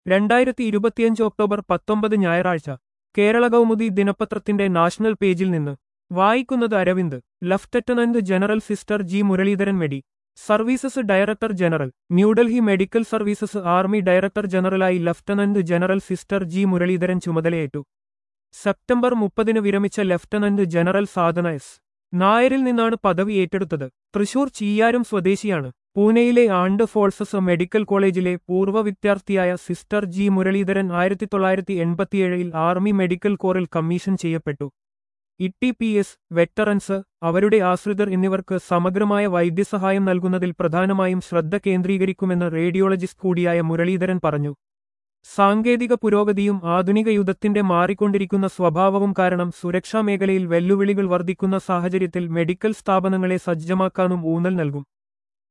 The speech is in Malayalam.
രണ്ടായിരത്തി ഇരുപത്തിയഞ്ച് ഒക്ടോബർ പത്തൊമ്പത് ഞായറാഴ്ച കേരള കൗമുദി ദിനപത്രത്തിന്റെ നാഷണൽ പേജിൽ നിന്ന് വായിക്കുന്നത് Aravind lieutenant general sister G Muraleedharan മെഡി services director general New Delhi medical services army director ജനറലായി lieutenant general sister G Muraleedharan ചുമതലയേറ്റു സെപ്റ്റംബർ മുപ്പതിന് വിരമിച്ച ലഫ്റ്റനന്റ് ജനറൽ സാധന എസ് നായരിൽ നിന്നാണ് പദവി ഏറ്റെടുത്തത് തൃശൂർ ചീയാരും സ്വദേശിയാണ് പൂനെയിലെ ആണ്ട് ഫോഴ്സസ് മെഡിക്കൽ കോളേജിലെ പൂർവ്വ വിദ്യാർത്ഥിയായ സിസ്റ്റർ ജി മുരളീധരൻ ആയിരത്തി തൊള്ളായിരത്തി എൺപത്തിയേഴിൽ ആർമി മെഡിക്കൽ കോറിൽ കമ്മീഷൻ ചെയ്യപ്പെട്ടു ഇ പി എസ് വെറ്ററൻസ് അവരുടെ ആശ്രിതർ എന്നിവർക്ക് സമഗ്രമായ വൈദ്യസഹായം നൽകുന്നതിൽ പ്രധാനമായും ശ്രദ്ധ കേന്ദ്രീകരിക്കുമെന്ന് റേഡിയോളജിസ്റ്റ് കൂടിയായ മുരളീധരൻ പറഞ്ഞു സാങ്കേതിക പുരോഗതിയും ആധുനിക യുദ്ധത്തിന്റെ മാറിക്കൊണ്ടിരിക്കുന്ന സ്വഭാവവും കാരണം സുരക്ഷാ മേഖലയിൽ വെല്ലുവിളികൾ വർദ്ധിക്കുന്ന സാഹചര്യത്തിൽ മെഡിക്കൽ സ്ഥാപനങ്ങളെ സജ്ജമാക്കാനും ഊന്നൽ നൽകും